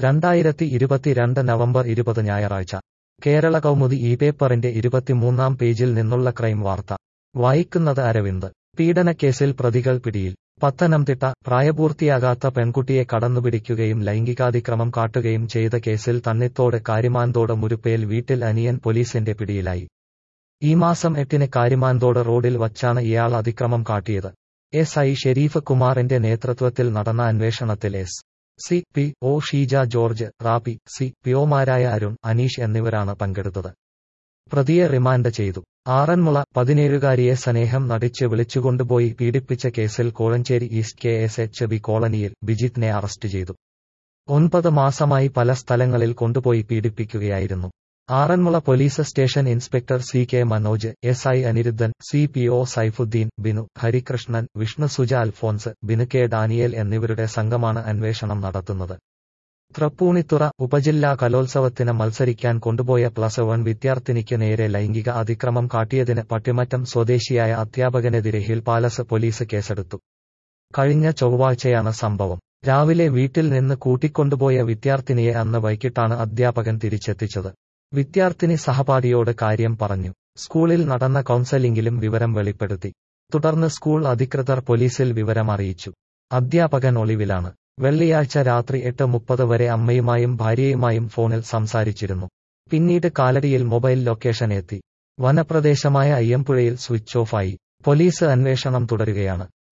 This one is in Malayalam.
രണ്ടായിരത്തി ഇരുപത്തിരണ്ട് നവംബർ ഇരുപത് ഞായറാഴ്ച കേരള കൗമുദി ഈ പേപ്പറിന്റെ ഇരുപത്തിമൂന്നാം പേജിൽ നിന്നുള്ള ക്രൈം വാർത്ത വായിക്കുന്നത് അരവിന്ദ് പീഡനക്കേസിൽ പ്രതികൾ പിടിയിൽ പത്തനംതിട്ട പ്രായപൂർത്തിയാകാത്ത പെൺകുട്ടിയെ കടന്നുപിടിക്കുകയും ലൈംഗികാതിക്രമം കാട്ടുകയും ചെയ്ത കേസിൽ തണ്ണിത്തോട് കാരിമാന്തോട് മുരുപ്പേൽ വീട്ടിൽ അനിയൻ പോലീസിന്റെ പിടിയിലായി ഈ മാസം എട്ടിന് കാരിമാന്തോട് റോഡിൽ വച്ചാണ് ഇയാൾ അതിക്രമം കാട്ടിയത് എസ് ഐ ഷെരീഫ് കുമാറിന്റെ നേതൃത്വത്തിൽ നടന്ന അന്വേഷണത്തിൽ S C P O Sheeja George Rappi C പിഒമാരായ അരുൺ അനീഷ് എന്നിവരാണ് പങ്കെടുത്തത് പ്രതിയെ റിമാൻഡ് ചെയ്തു ആറന്മുള പതിനേഴുകാരിയെ സ്നേഹം നടിച്ച് വിളിച്ചുകൊണ്ടുപോയി പീഡിപ്പിച്ച കേസിൽ Kozhencherry east K S H B കോളനിയിൽ ബിജിത്തിനെ അറസ്റ്റ് ചെയ്തു ഒൻപത് മാസമായി പല സ്ഥലങ്ങളിൽ കൊണ്ടുപോയി പീഡിപ്പിക്കുകയായിരുന്നു Aranmula police station inspector C K Manoj S I Aniruddhan C P O Saifuddin Binu Harikrishnan Vishnu Suja Alphonse Binu K Daniel എന്നിവരുടെ സംഘമാണ് അന്വേഷണം നടത്തുന്നത് തൃപ്പൂണിത്തുറ ഉപജില്ലാ കലോത്സവത്തിന് മത്സരിക്കാൻ കൊണ്ടുപോയ പ്ലസ് വൺ വിദ്യാർത്ഥിനിക്ക് നേരെ ലൈംഗിക അതിക്രമം കാട്ടിയതിന് പട്ടിമറ്റം സ്വദേശിയായ അധ്യാപകനെതിരെ ഹിൽ പാലസ് പോലീസ് കേസെടുത്തു കഴിഞ്ഞ ചൊവ്വാഴ്ചയാണ് സംഭവം രാവിലെ വീട്ടിൽ നിന്ന് കൂട്ടിക്കൊണ്ടുപോയ വിദ്യാർത്ഥിനിയെ അന്ന് വൈകിട്ടാണ് അധ്യാപകൻ തിരിച്ചെത്തിച്ചത് വിദ്യാർത്ഥിനി സഹപാഠിയോട് കാര്യം പറഞ്ഞു സ്കൂളിൽ നടന്ന കൗൺസലിംഗിലും വിവരം വെളിപ്പെടുത്തി തുടർന്ന് സ്കൂൾ അധികൃതർ പോലീസിൽ വിവരം അറിയിച്ചു അധ്യാപകൻ ഒളിവിലാണ് വെള്ളിയാഴ്ച രാത്രി എട്ട് മുപ്പത് വരെ അമ്മയുമായും ഭാര്യയുമായും ഫോണിൽ സംസാരിച്ചിരുന്നു പിന്നീട് കാലടിയിൽ മൊബൈൽ ലൊക്കേഷൻ എത്തി വനപ്രദേശമായ അയ്യമ്പുഴയിൽ സ്വിച്ച് ഓഫായി പോലീസ് അന്വേഷണം തുടരുകയാണ്